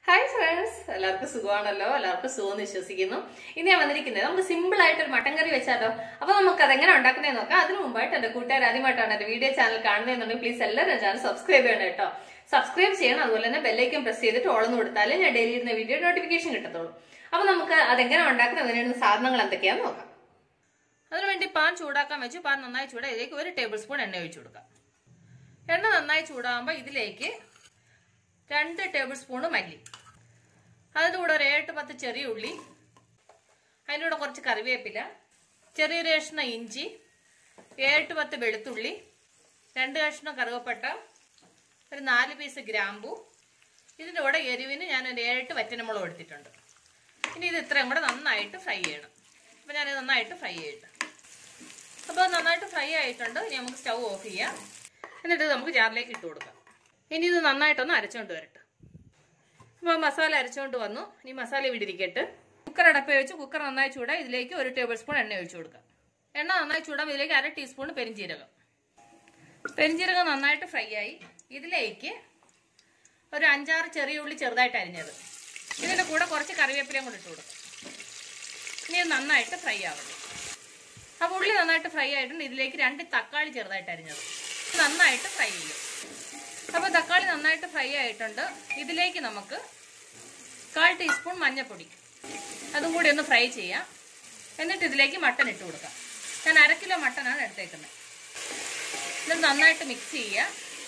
hi friends എല്ലാവർക്കും സുഖമാണല്ലോ എല്ലാവർക്കും സുഖം എന്ന് വിശ്വസിക്കുന്നു ഇന്ന് ഞാൻ വന്നിരിക്കുന്നത് നമുക്ക് സിമ്പിൾ ആയിട്ട് ഒരു മട്ടൻ കറി വെച്ചാലോ അപ്പൊ നമുക്ക് അതെങ്ങനെ ഉണ്ടാക്കുന്നതെന്ന് നോക്കാം അതിന് മുമ്പായിട്ട് എന്റെ കൂട്ടുകാർ ആദ്യമായിട്ടാണ് എന്റെ വീഡിയോ ചാനൽ കാണുന്നതെന്നുണ്ടെങ്കിൽ പ്ലീസ് എല്ലാവരും ചാനൽ സബ്സ്ക്രൈബ് ചെയ്യണം കേട്ടോ സബ്സ്ക്രൈബ് ചെയ്യണം അതുപോലെ തന്നെ ബെല്ലൈക്കൻ പ്രസ് ചെയ്തിട്ട് ഓളന്ന് കൊടുത്താലേ ഞാൻ ഡെയിലി ഇരുന്ന വീഡിയോ നോട്ടിഫിക്കേഷൻ കിട്ടത്തുള്ളൂ അപ്പൊ നമുക്ക് അതെങ്ങനെ ഉണ്ടാക്കുന്നത് അതിനുള്ള സാധനങ്ങൾ എന്തൊക്കെയാന്ന് നോക്കാം അതിനുവേണ്ടി പാൻ ചൂടാക്കാൻ വെച്ചു പാൻ നന്നായി ചൂടാ ഇതിലേക്ക് ഒരു ടേബിൾ സ്പൂൺ എണ്ണ ഒഴിച്ചു കൊടുക്കാം എണ്ണ നന്നായി ചൂടാകുമ്പോൾ ഇതിലേക്ക് രണ്ട് ടേബിൾ സ്പൂണ് മല്ലി അതിൻ്റെ കൂടെ ഒരു ഏട്ട് പത്ത് ചെറിയ ഉള്ളി അതിൻ്റെ കൂടെ കുറച്ച് കറിവേപ്പില ചെറിയൊരു കഷ്ണം ഇഞ്ചി ഏട്ട് പത്ത് വെളുത്തുള്ളി രണ്ട് കഷ്ണം കറുവപ്പട്ട ഒരു നാല് പീസ് ഗ്രാമ്പു ഇതിൻ്റെ കൂടെ എരിവിന് ഞാൻ ഒരു ഏഴെട്ട് വറ്റനമുളക് എടുത്തിട്ടുണ്ട് ഇനി ഇത് ഇത്രയും കൂടെ നന്നായിട്ട് ഫ്രൈ ചെയ്യണം അപ്പോൾ ഞാനിത് നന്നായിട്ട് ഫ്രൈ ചെയ്യട്ടെ അപ്പോൾ നന്നായിട്ട് ഫ്രൈ ആയിട്ടുണ്ട് ഇനി നമുക്ക് സ്റ്റൗ ഓഫ് ചെയ്യാം എന്നിട്ട് ഇത് നമുക്ക് ജാറിലേക്ക് ഇട്ട് കൊടുക്കാം ഇനി ഇത് നന്നായിട്ടൊന്ന് അരച്ചുകൊണ്ട് വരട്ടെ അപ്പോൾ മസാല അരച്ചുകൊണ്ട് വന്നു ഇനി മസാല ഇവിടെ ഇരിക്കട്ടെ കുക്കർ അടപ്പ് വെച്ച് കുക്കർ നന്നായി ചൂടാ ഇതിലേക്ക് ഒരു ടേബിൾ സ്പൂൺ എണ്ണ ഒഴിച്ചു കൊടുക്കാം എണ്ണ നന്നായി ചൂടാം ഇതിലേക്ക് അര ടീസ്പൂൺ പെരിഞ്ചീരകം പെരിഞ്ചീരകം നന്നായിട്ട് ഫ്രൈ ആയി ഇതിലേക്ക് ഒരു അഞ്ചാറ് ചെറിയ ഉള്ളി ചെറുതായിട്ട് അരിഞ്ഞത് ഇതിൻ്റെ കൂടെ കുറച്ച് കറിവേപ്പിലയും കൂടെ ഇട്ട് കൊടുക്കാം ഇനി ഇത് നന്നായിട്ട് ഫ്രൈ ആവണം അപ്പോൾ ഉള്ളി നന്നായിട്ട് ഫ്രൈ ആയിട്ടുണ്ട് ഇതിലേക്ക് രണ്ട് തക്കാളി ചെറുതായിട്ട് അരിഞ്ഞത് നന്നായിട്ട് ഫ്രൈ ചെയ്യും അപ്പോൾ തക്കാളി നന്നായിട്ട് ഫ്രൈ ആയിട്ടുണ്ട് ഇതിലേക്ക് നമുക്ക് കാൽ ടീസ്പൂൺ മഞ്ഞൾപ്പൊടി അതും കൂടി ഒന്ന് ഫ്രൈ ചെയ്യാം എന്നിട്ട് ഇതിലേക്ക് മട്ടൻ ഇട്ട് കൊടുക്കാം ഞാൻ അര കിലോ മട്ടനാണ് എടുത്തേക്കുന്നത് ഇത് നന്നായിട്ട് മിക്സ് ചെയ്യുക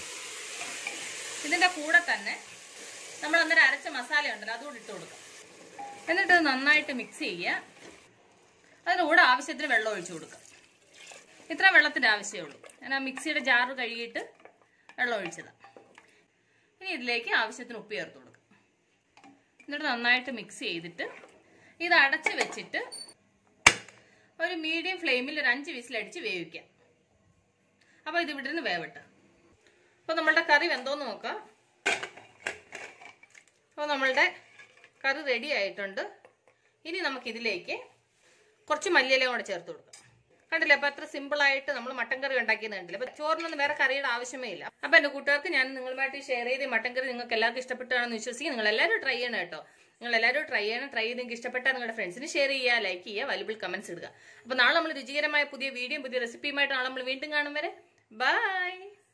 ഇതിൻ്റെ കൂടെ തന്നെ നമ്മൾ അന്നേരം അരച്ച മസാല ഉണ്ടല്ലോ അതുകൂടി ഇട്ട് കൊടുക്കാം എന്നിട്ട് ഇത് നന്നായിട്ട് മിക്സ് ചെയ്യുക അതിൻ്റെ കൂടെ ആവശ്യത്തിന് വെള്ളം ഒഴിച്ചു കൊടുക്കുക ഇത്ര വെള്ളത്തിൻ്റെ ആവശ്യമേ ഉള്ളൂ ഞാൻ ആ മിക്സിയുടെ ജാറ് കഴുകിയിട്ട് വെള്ളം ഒഴിച്ചതാണ് ഇനി ഇതിലേക്ക് ആവശ്യത്തിന് ഉപ്പ് ചേർത്ത് കൊടുക്കുക എന്നിട്ട് നന്നായിട്ട് മിക്സ് ചെയ്തിട്ട് ഇത് അടച്ച് വെച്ചിട്ട് ഒരു മീഡിയം ഫ്ലെയിമിൽ ഒരു അഞ്ച് വിസിലടിച്ച് വേവിക്കാം അപ്പോൾ ഇത് ഇവിടെ നിന്ന് വേവട്ടെ അപ്പോൾ നമ്മളുടെ കറി വെന്തോന്ന് നോക്കാം അപ്പോൾ നമ്മളുടെ കറി റെഡി ആയിട്ടുണ്ട് ഇനി നമുക്കിതിലേക്ക് കുറച്ച് മല്ലിയിലയും കൂടെ ചേർത്ത് കൊടുക്കാം കണ്ടില്ലേ അപ്പൊ എത്ര സിമ്പിൾ ആയിട്ട് നമ്മൾ മട്ടൻ കറി ഉണ്ടാക്കിയത് കണ്ടില്ല അപ്പൊ ചോറിനൊന്നും വേറെ കറിയുടെ ആവശ്യമേ ഇല്ല അപ്പൊ എന്റെ കൂട്ടുകാർക്ക് ഞാൻ നിങ്ങളുമായിട്ട് ഷെയർ ചെയ്ത് ഈ മട്ടൻ കറി നിങ്ങൾക്ക് എല്ലാവർക്കും ഇഷ്ടപ്പെട്ടാണെന്ന് വിശ്വസിക്കും നിങ്ങൾ എല്ലാവരും ട്രൈ ചെയ്യണം കേട്ടോ നിങ്ങൾ എല്ലാവരും ട്രൈ ചെയ്യണം ട്രൈ ചെയ്ത് നിങ്ങൾക്ക് ഇഷ്ടപ്പെട്ടാൽ നിങ്ങളുടെ ഫ്രണ്ട്സിന് ഷെയർ ചെയ്യുക ലൈക്ക് ചെയ്യുക വലുബിൾ കമന്റ്സ് ഇടുക അപ്പൊ നാളെ നമ്മൾ രുചികരമായ പുതിയ വീഡിയോ പുതിയ റെസിപ്പിയുമായിട്ട് നാളെ നമ്മൾ വീണ്ടും കാണും വരെ ബൈ